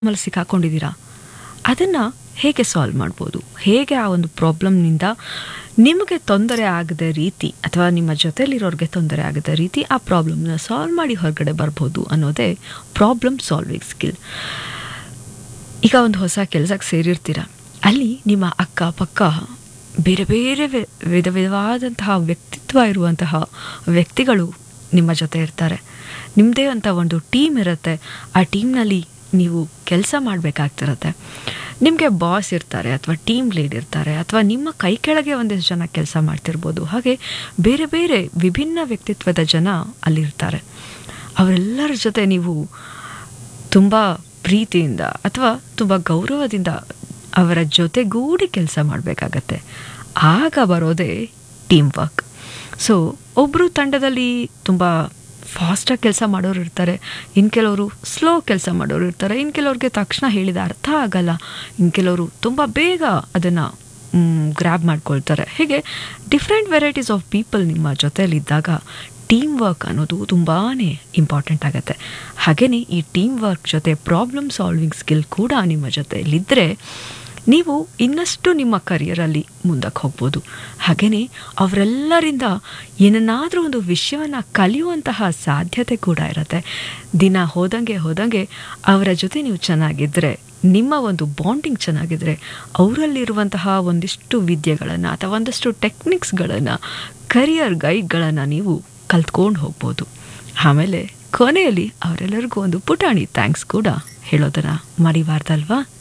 ಅಲ್ಲಿ ಸಿಕ್ಕಾಕೊಂಡಿದ್ದೀರಾ ಅದನ್ನು ಹೇಗೆ ಸಾಲ್ವ್ ಮಾಡ್ಬೋದು ಹೇಗೆ ಆ ಒಂದು ಪ್ರಾಬ್ಲಮ್ನಿಂದ ನಿಮಗೆ ತೊಂದರೆ ಆಗದ ರೀತಿ ಅಥವಾ ನಿಮ್ಮ ಜೊತೆಲಿರೋರಿಗೆ ತೊಂದರೆ ಆಗದ ರೀತಿ ಆ ಪ್ರಾಬ್ಲಮ್ನ ಸಾಲ್ವ್ ಮಾಡಿ ಹೊರಗಡೆ ಬರ್ಬೋದು ಅನ್ನೋದೇ ಪ್ರಾಬ್ಲಮ್ ಸಾಲ್ವಿಂಗ್ ಸ್ಕಿಲ್ ಈಗ ಒಂದು ಹೊಸ ಕೆಲಸಕ್ಕೆ ಸೇರಿರ್ತೀರ ಅಲ್ಲಿ ನಿಮ್ಮ ಅಕ್ಕ ಪಕ್ಕ ಬೇರೆ ಬೇರೆ ವಿ- ವಿಧ ವಿಧವಾದಂತಹ ವ್ಯಕ್ತಿತ್ವ ಇರುವಂತಹ ವ್ಯಕ್ತಿಗಳು ನಿಮ್ಮ ಜೊತೆ ಇರ್ತಾರೆ ನಿಮ್ಮದೇ ಅಂತ ಒಂದು ಟೀಮ್ ಇರುತ್ತೆ ಆ ಟೀಮ್ನಲ್ಲಿ ನೀವು ಕೆಲಸ ಮಾಡಬೇಕಾಗ್ತಿರತ್ತೆ ನಿಮಗೆ ಬಾಸ್ ಇರ್ತಾರೆ ಅಥವಾ ಟೀಮ್ ಲೀಡ್ ಇರ್ತಾರೆ ಅಥವಾ ನಿಮ್ಮ ಕೈ ಕೆಳಗೆ ಒಂದಿಷ್ಟು ಜನ ಕೆಲಸ ಮಾಡ್ತಿರ್ಬೋದು ಹಾಗೆ ಬೇರೆ ಬೇರೆ ವಿಭಿನ್ನ ವ್ಯಕ್ತಿತ್ವದ ಜನ ಅಲ್ಲಿರ್ತಾರೆ ಅವರೆಲ್ಲರ ಜೊತೆ ನೀವು ತುಂಬ ಪ್ರೀತಿಯಿಂದ ಅಥವಾ ತುಂಬ ಗೌರವದಿಂದ ಅವರ ಜೊತೆಗೂಡಿ ಕೆಲಸ ಮಾಡಬೇಕಾಗತ್ತೆ ಆಗ ಬರೋದೇ ಟೀಮ್ ವರ್ಕ್ ಸೊ ಒಬ್ಬರು ತಂಡದಲ್ಲಿ ತುಂಬ ಫಾಸ್ಟಾಗಿ ಕೆಲಸ ಮಾಡೋರು ಇರ್ತಾರೆ ಇನ್ನು ಕೆಲವರು ಸ್ಲೋ ಕೆಲಸ ಮಾಡೋರು ಇರ್ತಾರೆ ಇನ್ನು ಕೆಲವ್ರಿಗೆ ತಕ್ಷಣ ಹೇಳಿದ ಅರ್ಥ ಆಗಲ್ಲ ಇನ್ನು ಕೆಲವರು ತುಂಬ ಬೇಗ ಅದನ್ನು ಗ್ರ್ಯಾಬ್ ಮಾಡ್ಕೊಳ್ತಾರೆ ಹೀಗೆ ಡಿಫ್ರೆಂಟ್ ವೆರೈಟೀಸ್ ಆಫ್ ಪೀಪಲ್ ನಿಮ್ಮ ಜೊತೆಯಲ್ಲಿದ್ದಾಗ ಟೀಮ್ ವರ್ಕ್ ಅನ್ನೋದು ತುಂಬಾ ಇಂಪಾರ್ಟೆಂಟ್ ಆಗುತ್ತೆ ಹಾಗೆಯೇ ಈ ಟೀಮ್ ವರ್ಕ್ ಜೊತೆ ಪ್ರಾಬ್ಲಮ್ ಸಾಲ್ವಿಂಗ್ ಸ್ಕಿಲ್ ಕೂಡ ನಿಮ್ಮ ಜೊತೆಯಲ್ಲಿದ್ದರೆ ನೀವು ಇನ್ನಷ್ಟು ನಿಮ್ಮ ಕರಿಯರಲ್ಲಿ ಮುಂದಕ್ಕೆ ಹೋಗ್ಬೋದು ಹಾಗೆಯೇ ಅವರೆಲ್ಲರಿಂದ ಏನನ್ನಾದರೂ ಒಂದು ವಿಷಯವನ್ನು ಕಲಿಯುವಂತಹ ಸಾಧ್ಯತೆ ಕೂಡ ಇರುತ್ತೆ ದಿನ ಹೋದಂಗೆ ಹೋದಂಗೆ ಅವರ ಜೊತೆ ನೀವು ಚೆನ್ನಾಗಿದ್ದರೆ ನಿಮ್ಮ ಒಂದು ಬಾಂಡಿಂಗ್ ಚೆನ್ನಾಗಿದ್ದರೆ ಅವರಲ್ಲಿರುವಂತಹ ಒಂದಿಷ್ಟು ವಿದ್ಯೆಗಳನ್ನು ಅಥವಾ ಒಂದಷ್ಟು ಟೆಕ್ನಿಕ್ಸ್ಗಳನ್ನು ಕರಿಯರ್ ಗೈಡ್ಗಳನ್ನು ನೀವು ಕಲ್ತ್ಕೊಂಡು ಹೋಗ್ಬೋದು ಆಮೇಲೆ ಕೊನೆಯಲ್ಲಿ ಅವರೆಲ್ಲರಿಗೂ ಒಂದು ಪುಟಾಣಿ ಥ್ಯಾಂಕ್ಸ್ ಕೂಡ ಹೇಳೋದನ್ನು ಮರಿಬಾರ್ದಲ್ವಾ